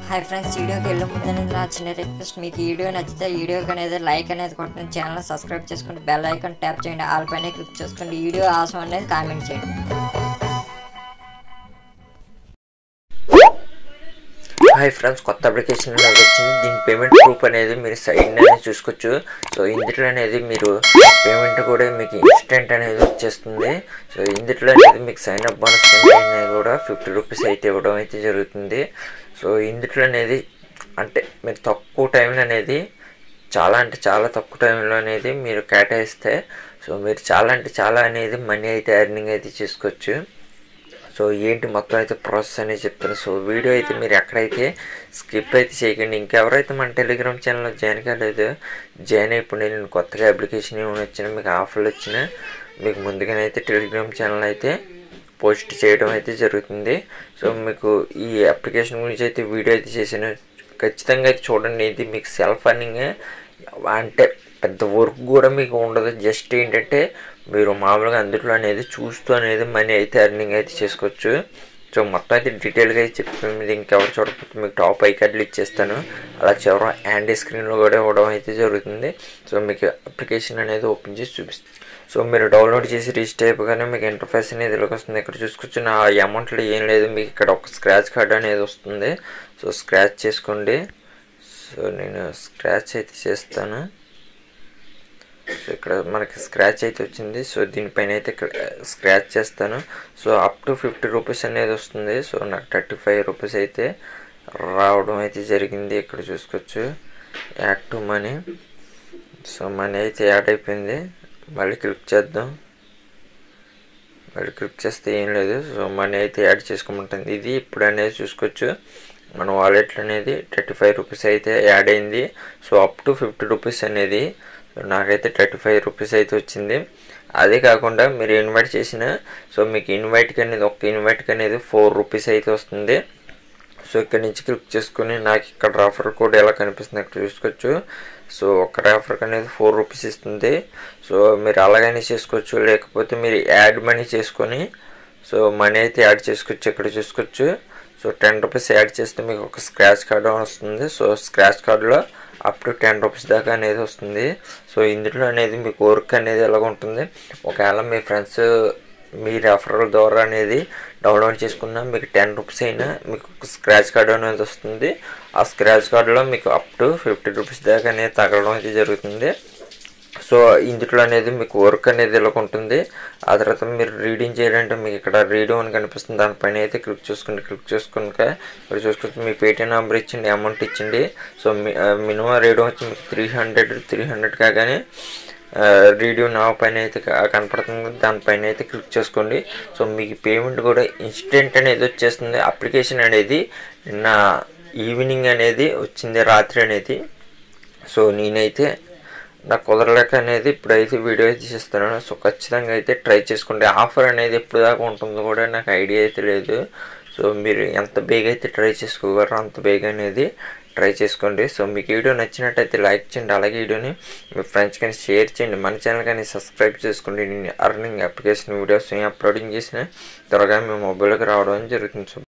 hi friends వీడియోకి వెళ్ళే ముందు నా చిన్న రిక్వెస్ట్ మీకు ఈ వీడియో నచ్చితే ఈ వీడియోకి అనేది లైక్ అనేది కొట్టండి ఛానల్ సబ్స్క్రైబ్ చేసుకోండి బెల్ ఐకాన్ ట్యాప్ చేయండి ఆల్ పైన క్లిక్ చేసుకోండి ఈ వీడియో ఆసం అనేది కామెంట్ చేయండి హాయ్ ఫ్రెండ్స్ కొత్త అప్లికేషన్ అనేది వచ్చింది దీని పేమెంట్ ప్రూఫ్ అనేది మీరు సైడ్ అనేది చూసుకోవచ్చు సో ఇందులో అనేది మీరు పేమెంట్ కూడా మీకు ఇన్స్టెంట్ అనేది వచ్చేస్తుంది సో ఇందులో అనేది మీకు సైన్ అప్ బోనస్ కింద అనేది కూడా ఫిఫ్టీ రూపీస్ అయితే ఇవ్వడం అయితే జరుగుతుంది సో ఇందులో అనేది అంటే మీరు తక్కువ టైంలో అనేది చాలా అంటే చాలా తక్కువ టైంలో అనేది మీరు కేటాయిస్తే సో మీరు చాలా అంటే చాలా అనేది మనీ అయితే ఎర్నింగ్ అయితే చేసుకోవచ్చు సో ఏంటి మొత్తం అయితే ప్రాసెస్ అనేది చెప్తాను సో వీడియో అయితే మీరు ఎక్కడైతే స్కిప్ అయితే చేయకండి ఇంకెవరైతే మన టెలిగ్రామ్ ఛానల్లో జాయిన్ కాలేదు జాయిన్ అయిపోయి నేను కొత్తగా అప్లికేషన్ ఏమైనా వచ్చినా మీకు ఆఫర్లు వచ్చినా మీకు ముందుగానైతే టెలిగ్రామ్ ఛానల్ అయితే పోస్ట్ చేయడం అయితే జరుగుతుంది సో మీకు ఈ అప్లికేషన్ గురించి అయితే వీడియో అయితే చేశాను ఖచ్చితంగా అయితే చూడండి ఇది మీకు సెల్ఫ్ అర్నింగ్ అంటే పెద్ద వర్క్ కూడా మీకు ఉండదు జస్ట్ ఏంటంటే మీరు మామూలుగా అందులో అనేది చూస్తూ అనేది మనీ అయితే ఎర్నింగ్ అయితే చేసుకోవచ్చు సో మొత్తం అయితే డీటెయిల్గా అయితే చెప్తాను మీరు ఇంకెవరు చూడకపోతే మీకు టాప్ ఐ కార్డులు ఇచ్చేస్తాను అలా చివరి హ్యాండ్ స్క్రీన్లో కూడా ఇవ్వడం అయితే జరుగుతుంది సో మీకు అప్లికేషన్ అనేది ఓపెన్ చేసి చూపిస్తాను సో మీరు డౌన్లోడ్ చేసి రిజిస్టర్ అయిపోగానే మీకు ఇంటర్ఫేస్ అనేది ఇలాగ వస్తుంది ఇక్కడ చూసుకొచ్చిన ఆ అమౌంట్లో ఏం లేదు మీకు ఇక్కడ ఒక స్క్రాచ్ కార్డ్ అనేది వస్తుంది సో స్క్రాచ్ చేసుకోండి సో నేను స్క్రాచ్ అయితే చేస్తాను సో ఇక్కడ మనకి స్క్రాచ్ అయితే వచ్చింది సో దీనిపైన అయితే స్క్రాచ్ చేస్తాను so up to fifty rupees అనేది వస్తుంది సో నాకు థర్టీ ఫైవ్ రూపీస్ అయితే రావడం అయితే జరిగింది ఇక్కడ చూసుకోవచ్చు add to money so money అయితే యాడ్ అయిపోయింది మళ్ళీ క్లిక్ చేద్దాం మళ్ళీ క్లిక్ చేస్తే ఏం లేదు సో మనీ అయితే యాడ్ చేసుకోమంటుంది ఇది ఇప్పుడు అనేది చూసుకోవచ్చు మన వాలెట్లో అనేది థర్టీ ఫైవ్ రూపీస్ అయితే యాడ్ అయింది so up to fifty rupees అనేది నాకైతే థర్టీ ఫైవ్ రూపీస్ అయితే వచ్చింది అదే కాకుండా మీరు ఇన్వైట్ చేసిన సో మీకు ఇన్వైట్కి అనేది ఒక ఇన్వైట్కి అనేది ఫోర్ రూపీస్ అయితే వస్తుంది సో ఇక్కడ నుంచి క్లిక్ చేసుకుని నాకు ఇక్కడ రాఫర్ కోడ్ ఎలా కనిపిస్తుంది ఇక్కడ చూసుకోవచ్చు సో ఒక రాఫర్కి అనేది ఫోర్ రూపీస్ ఇస్తుంది సో మీరు అలాగనే చేసుకోవచ్చు లేకపోతే మీరు యాడ్ మనీ చేసుకొని సో మనీ అయితే యాడ్ చేసుకోవచ్చు ఇక్కడ చూసుకోవచ్చు సో టెన్ రూపీస్ యాడ్ చేస్తే మీకు ఒక స్క్రాచ్ కార్డ్ వస్తుంది సో స్క్రాచ్ కార్డులో అప్ టు టెన్ రూపీస్ దాకా అనేది వస్తుంది సో ఇందులో అనేది మీకు వర్క్ అనేది ఎలాగ ఉంటుంది ఒకవేళ మీ ఫ్రెండ్స్ మీ రెఫరల్ ద్వారా అనేది డౌన్లోడ్ చేసుకున్నా మీకు టెన్ రూపీస్ అయినా మీకు స్క్రాచ్ కార్డు అనేది వస్తుంది ఆ స్క్రాచ్ కార్డులో మీకు అప్ టు ఫిఫ్టీ రూపీస్ దాకా అనేది తగలడం అయితే జరుగుతుంది సో ఇందులో అనేది మీకు వర్క్ అనేది ఇలా ఉంటుంది ఆ తర్వాత మీరు రీడింగ్ చేయాలంటే మీకు ఇక్కడ రీడింగ్ అని కనిపిస్తుంది దానిపైన అయితే క్లిక్ చేసుకోండి క్లిక్ చేసుకున్నాక ఇక్కడ చూసుకోవచ్చు మీ పేటీఎం నెంబర్ ఇచ్చిండి అమౌంట్ ఇచ్చిండి సో మినిమం రీడింగ్ వచ్చి మీకు త్రీ హండ్రెడ్ త్రీ హండ్రెడ్ కాగానే రీడియో నా పైన అయితే కనపడుతుంది దానిపైన అయితే క్లిక్ చేసుకోండి సో మీకు పేమెంట్ కూడా ఇన్స్టెంట్ అనేది వచ్చేస్తుంది అప్లికేషన్ అనేది నిన్న ఈవినింగ్ అనేది వచ్చింది రాత్రి అనేది సో నేనైతే నాకు కుదరలేక అనేది ఇప్పుడైతే వీడియో అయితే చేస్తున్నాను సో ఖచ్చితంగా అయితే ట్రై చేసుకోండి ఆఫర్ అనేది ఎప్పుడు దాకా ఉంటుందో కూడా నాకు ఐడియా అయితే లేదు సో మీరు ఎంత బేగా అయితే ట్రై చేసుకోగలరో అంత బేగా అనేది ట్రై చేసుకోండి సో మీకు వీడియో నచ్చినట్టయితే లైక్ చేయండి అలాగే వీడియోని మీ ఫ్రెండ్స్ కానీ షేర్ చేయండి మన ఛానల్ కానీ సబ్స్క్రైబ్ చేసుకోండి నేను అర్నింగ్ అప్లికేషన్ వీడియోస్ అప్లోడింగ్ చేసిన త్వరగా మీ మొబైల్కి రావడం జరుగుతుంది సో